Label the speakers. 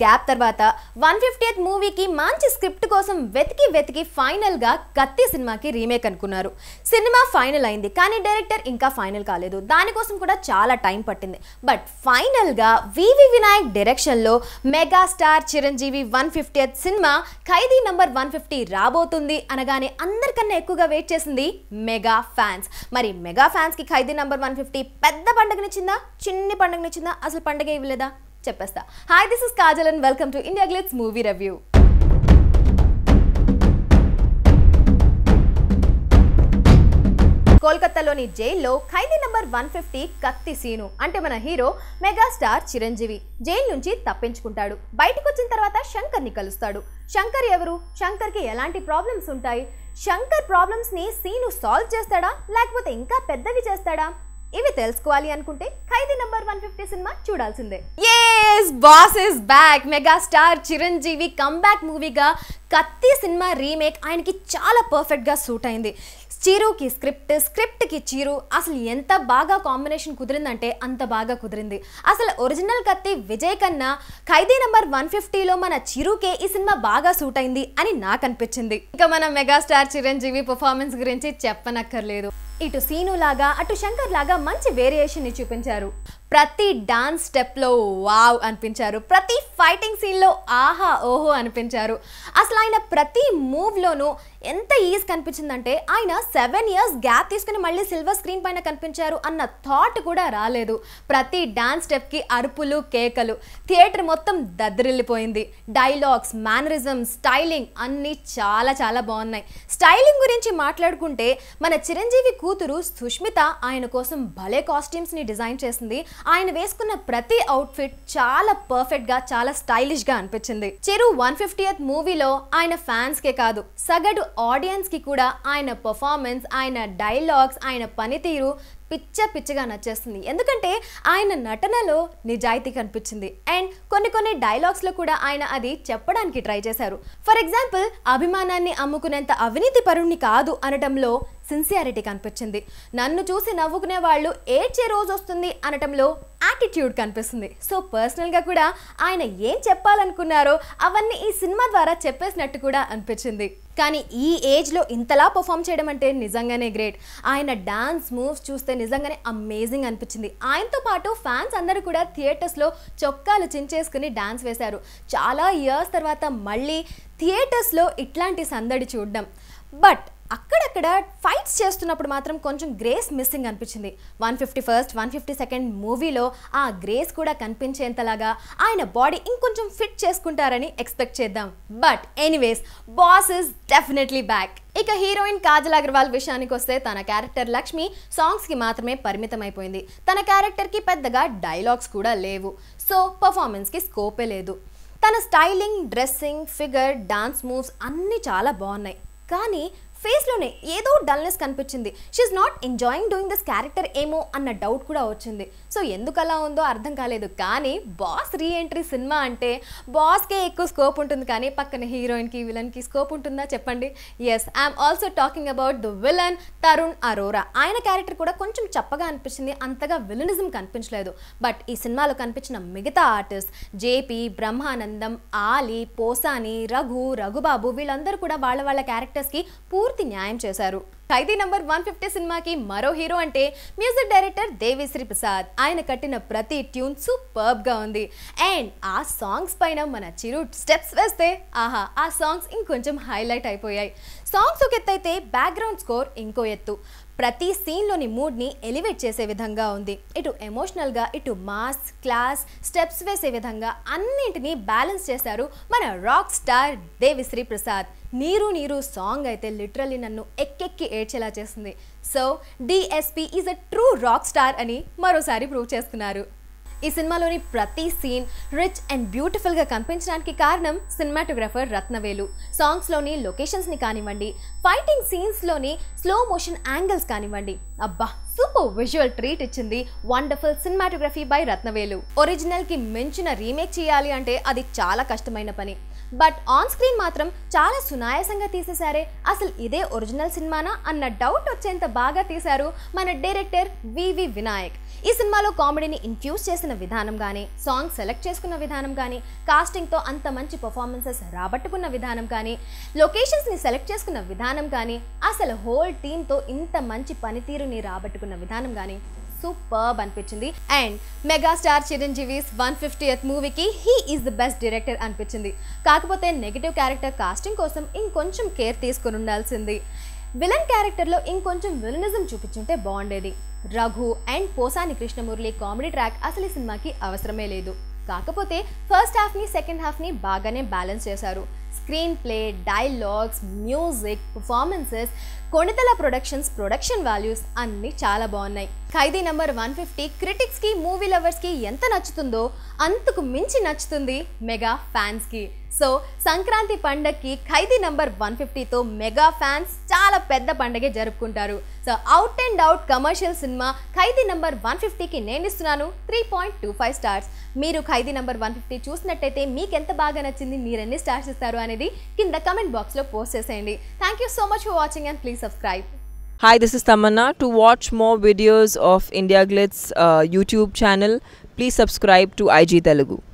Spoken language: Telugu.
Speaker 1: గ్యాప్ తర్వాత వన్ ఫిఫ్టీయత్ మూవీకి మంచి స్క్రిప్ట్ కోసం వెతికి వెతికి ఫైనల్గా కత్తి సినిమాకి రీమేక్ అనుకున్నారు సినిమా ఫైనల్ అయింది కానీ డైరెక్టర్ ఇంకా ఫైనల్ కాలేదు దానికోసం కూడా చాలా టైం పట్టింది బట్ ఫైనల్గా వివి వినాయక్ డైరెక్షన్లో మెగాస్టార్ చిరంజీవి వన్ ఫిఫ్టీయత్ సినిమా ఖైదీ నంబర్ వన్ ఫిఫ్టీ రాబోతుంది అనగానే అందరికన్నా ఎక్కువగా వెయిట్ చేసింది మెగా ఫ్యాన్స్ మరి మెగా ఫ్యాన్స్కి ఖైదీ నంబర్ వన్ ఫిఫ్టీ పెద్ద పండుగనిచ్చిందా చిన్ని పండుగనిచ్చిందా అసలు పండుగ ఇవ్వలేదా చెప్పేస్తా hi this is Kajal and welcome to India IndiaGlitz movie కోల్కతాలోని జైల్లో Khaidi number one fifty Kaththi scene అంటే మన హీరో మెగాస్టార్ చిరంజీవి జైలు నుంచి తప్పించుకుంటాడు బయటకు వచ్చిన తర్వాత శంకర్ని కలుస్తాడు శంకర్ ఎవరు శంకర్కి ఎలాంటి ప్రాబ్లమ్స్ ఉంటాయి శంకర్ ప్రాబ్లమ్స్ని సీను సాల్వ్ చేస్తాడా లేకపోతే ఇంకా పెద్దవి చేస్తాడా ఇవి తెలుసుకోవాలి అనుకుంటే ఖైదీ నంబర్ వన్ ఫిఫ్టీ సినిమా చూడాల్సిందే yes boss is back megastar Chiranjeevi comeback మూవీగా కత్తి సినిమా రీమేక్ ఆయనకి చాలా పర్ఫెక్ట్గా సూట్ అయింది చిరుకి స్క్రిప్ట్ స్క్రిప్ట్కి చిరు అసలు ఎంత బాగా కాంబినేషన్ కుదిరిందంటే అంత బాగా కుదిరింది అసలు ఒరిజినల్ కత్తి విజయ్ కన్నా ఖైదీ నంబర్ వన్ ఫిఫ్టీలో మన చిరుకే ఈ సినిమా బాగా సూట్ అయింది అని నాకు అనిపించింది ఇంకా మన మెగాస్టార్ చిరంజీవి పర్ఫార్మెన్స్ గురించి చెప్పనక్కర్లేదు ఇటు సీను లాగా అటు శంకర్ లాగా మంచి వేరియేషన్ ని చూపించారు ప్రతి డాన్స్ స్టెప్లో వావ్ అనిపించారు ప్రతి ఫైటింగ్ సీన్లో ఆహా ఓహో అనిపించారు అసలు ఆయన ప్రతి మూవ్లోనూ ఎంత ఈజ్ కనిపించిందంటే ఆయన సెవెన్ ఇయర్స్ గ్యాప్ తీసుకుని మళ్ళీ సిల్వర్ స్క్రీన్ పైన కనిపించారు అన్న థాట్ కూడా రాలేదు ప్రతి డాన్స్ స్టెప్కి అరుపులు కేకలు థియేటర్ మొత్తం దద్దరిల్లిపోయింది డైలాగ్స్ మేనరిజం స్టైలింగ్ అన్నీ చాలా చాలా బాగున్నాయి స్టైలింగ్ గురించి మాట్లాడుకుంటే మన చిరంజీవి కూతురు సుష్మిత ఆయన కోసం భలే కాస్ట్యూమ్స్ని డిజైన్ చేసింది ఆయన వేసుకున్న ప్రతి అవుట్ఫిట్ చాలా పర్ఫెక్ట్గా చాలా స్టైలిష్గా అనిపించింది చిరు వన్ ఫిఫ్టీయత్ మూవీలో ఆయన ఫ్యాన్స్కే కాదు సగటు ఆడియన్స్కి కూడా ఆయన పర్ఫార్మెన్స్ ఆయన డైలాగ్స్ ఆయన పనితీరు పిచ్చ పిచ్చగా నచ్చేస్తుంది ఎందుకంటే ఆయన నటనలో నిజాయితీ కనిపించింది అండ్ కొన్ని కొన్ని డైలాగ్స్లో కూడా ఆయన అది చెప్పడానికి ట్రై చేశారు ఫర్ ఎగ్జాంపుల్ అభిమానాన్ని అమ్ముకునేంత అవినీతి పరుణ్ణి కాదు అనటంలో సిన్సియారిటీ కనిపించింది నన్ను చూసి నవ్వుకునే వాళ్ళు ఏడ్చే రోజు వస్తుంది అనటంలో యాటిట్యూడ్ కనిపిస్తుంది సో పర్సనల్గా కూడా ఆయన ఏం చెప్పాలనుకున్నారో అవన్నీ ఈ సినిమా ద్వారా చెప్పేసినట్టు కూడా అనిపించింది కానీ ఈ ఏజ్లో ఇంతలా పర్ఫామ్ చేయడం అంటే నిజంగానే గ్రేట్ ఆయన డాన్స్ మూవ్స్ చూస్తే నిజంగానే అమేజింగ్ అనిపించింది ఆయనతో పాటు ఫ్యాన్స్ అందరూ కూడా థియేటర్స్లో చొక్కాలు చించేసుకుని డాన్స్ వేశారు చాలా ఇయర్స్ తర్వాత మళ్ళీ థియేటర్స్లో ఇట్లాంటి సందడి చూడడం బట్ అక్కడక్కడ ఫైట్స్ చేస్తున్నప్పుడు మాత్రం కొంచెం గ్రేస్ మిస్సింగ్ అనిపించింది one fifty first one fifty second మూవీలో ఆ గ్రేస్ కూడా కనిపించేంతలాగా ఆయన బాడీ ఇంకొంచెం ఫిట్ చేసుకుంటారని ఎక్స్పెక్ట్ చేద్దాం but anyways boss is definitely back ఇక హీరోయిన్ కాజల్ అగర్వాల్ విషయానికి వస్తే తన క్యారెక్టర్ లక్ష్మి సాంగ్స్కి మాత్రమే పరిమితం అయిపోయింది తన క్యారెక్టర్కి పెద్దగా డైలాగ్స్ కూడా లేవు సో పర్ఫార్మెన్స్కి స్కోపే లేదు తన styling dressing figure dance moves అన్నీ చాలా బాగున్నాయి కానీ ఫేస్లోనే ఏదో డల్నెస్ కనిపించింది she's not enjoying doing this character ఏమో అన్న డౌట్ కూడా వచ్చింది సో ఎందుకు అలా ఉందో అర్థం కాలేదు కానీ బాస్ రీఎంట్రీ సినిమా అంటే బాస్కే ఎక్కువ స్కోప్ ఉంటుంది కానీ పక్కన హీరోయిన్కి విలన్కి స్కోప్ ఉంటుందా చెప్పండి yes I'm also talking about the villain Tarun Arora ఆయన క్యారెక్టర్ కూడా కొంచెం చప్పగా అనిపించింది అంతగా విలనిజం కనిపించలేదు బట్ ఈ సినిమాలో కనిపించిన మిగతా ఆర్టిస్ట్ జేపీ బ్రహ్మానందం ఆలి పోసాని రఘు రఘుబాబు వీళ్ళందరూ కూడా వాళ్ళ వాళ్ళ క్యారెక్టర్స్కి పూర్తి న్యాయం చేశారు ఖైదీ నంబర్ వన్ ఫిఫ్టీ సినిమాకి మరో హీరో అంటే మ్యూజిక్ డైరెక్టర్ దేవిశ్రీ ప్రసాద్ ఆయన కట్టిన ప్రతి ట్యూన్ సూపర్బ్ గా ఉంది అండ్ ఆ సాంగ్స్ పైన మన చిరు స్టెప్స్ వేస్తే ఆహా ఆ సాంగ్స్ ఇంకొంచెం హైలైట్ అయిపోయాయి సాంగ్స్ ఒక ఎత్తు అయితే బ్యాక్గ్రౌండ్ స్కోర్ ఇంకో ఎత్తు ప్రతి సీన్లోని మూడ్ని ఎలివేట్ చేసే విధంగా ఉంది ఇటు ఎమోషనల్గా ఇటు మాస్ క్లాస్ స్టెప్స్ వేసే విధంగా అన్నింటినీ బ్యాలెన్స్ చేశారు మన రాక్ స్టార్ దేవిశ్రీ ప్రసాద్ నీరు నీరు సాంగ్ అయితే లిటరల్లీ నన్ను ఎక్కెక్కి ఏడ్చేలా చేస్తుంది so DSP is a true rock star అని మరోసారి ప్రూవ్ చేసుకున్నారు ఈ సినిమాలోని ప్రతి సీన్ రిచ్ అండ్ బ్యూటిఫుల్గా కనిపించడానికి కారణం సినిమాటోగ్రఫర్ రత్నవేలు సాంగ్స్లోని లొకేషన్స్ని కానివ్వండి ఫైటింగ్ సీన్స్లోని స్లో మోషన్ యాంగిల్స్ కానివ్వండి అబ్బా సూపర్ విజువల్ ట్రీట్ ఇచ్చింది వండర్ఫుల్ సినిమాటోగ్రఫీ బై రత్నవేలు ఒరిజినల్కి మించిన రీమేక్ చేయాలి అంటే అది చాలా కష్టమైన పని బట్ ఆన్ స్క్రీన్ మాత్రం చాలా సునాయాసంగా తీసేశారే అసలు ఇదే ఒరిజినల్ సినిమానా అన్న డౌట్ వచ్చేంత బాగా తీశారు మన డైరెక్టర్ వివి వినాయక్ ఈ సినిమాలో కామెడీని ఇన్ఫ్యూజ్ చేసిన విధానం కానీ సాంగ్ సెలెక్ట్ చేసుకున్న విధానం కానీ కాస్టింగ్తో అంత మంచి పర్ఫార్మెన్సెస్ రాబట్టుకున్న విధానం కానీ లొకేషన్స్ని సెలెక్ట్ చేసుకున్న విధానం కానీ అసలు హోల్ టీంతో ఇంత మంచి పనితీరుని రాబట్టుకున్న విధానం కానీ సూపర్బ్ అనిపించింది and megastar Chiranjeevi's one fiftieth మూవీకి he is the best director అనిపించింది కాకపోతే నెగిటివ్ క్యారెక్టర్ కాస్టింగ్ కోసం ఇంకొంచెం కేర్ తీసుకుని ఉండాల్సింది విలన్ క్యారెక్టర్లో ఇంకొంచెం విలనిజం చూపించుంటే బాగుండేది Raghu and Posani Krishna Murali comedy track అసలు ఈ సినిమాకి అవసరమే లేదు కాకపోతే ఫస్ట్ హాఫ్ని సెకండ్ హాఫ్ని బాగానే బ్యాలెన్స్ చేశారు screenplay dialogues music performances Konidela productions production values అన్నీ చాలా బాగున్నాయి ఖైదీ నంబర్ వన్ ఫిఫ్టీ క్రిటిక్స్కి మూవీ లవర్స్కి ఎంత నచ్చుతుందో అంతకు మించి నచ్చుతుంది మెగా ఫ్యాన్స్కి సో సంక్రాంతి పండగకి ఖైదీ నంబర్ వన్ ఫిఫ్టీతో మెగా ఫ్యాన్స్ చాలా పెద్ద పండగే జరుపుకుంటారు so out and out commercial సినిమా ఖైదీ నంబర్ వన్ ఫిఫ్టీకి నేను ఇస్తున్నాను three point two five stars మీరు ఖైదీ నంబర్ వన్ ఫిఫ్టీ చూసినట్టయితే మీకు ఎంత బాగా నచ్చింది మీరు ఎన్ని స్టార్స్ ఇస్తారు అనేది కింద కమెంట్ బాక్స్లో పోస్ట్ చేసేయండి thank you so much for watching and please subscribe
Speaker 2: Hi, this is Tamanna. To watch more videos of India Glitz uh, YouTube channel, please subscribe to IG Telugu.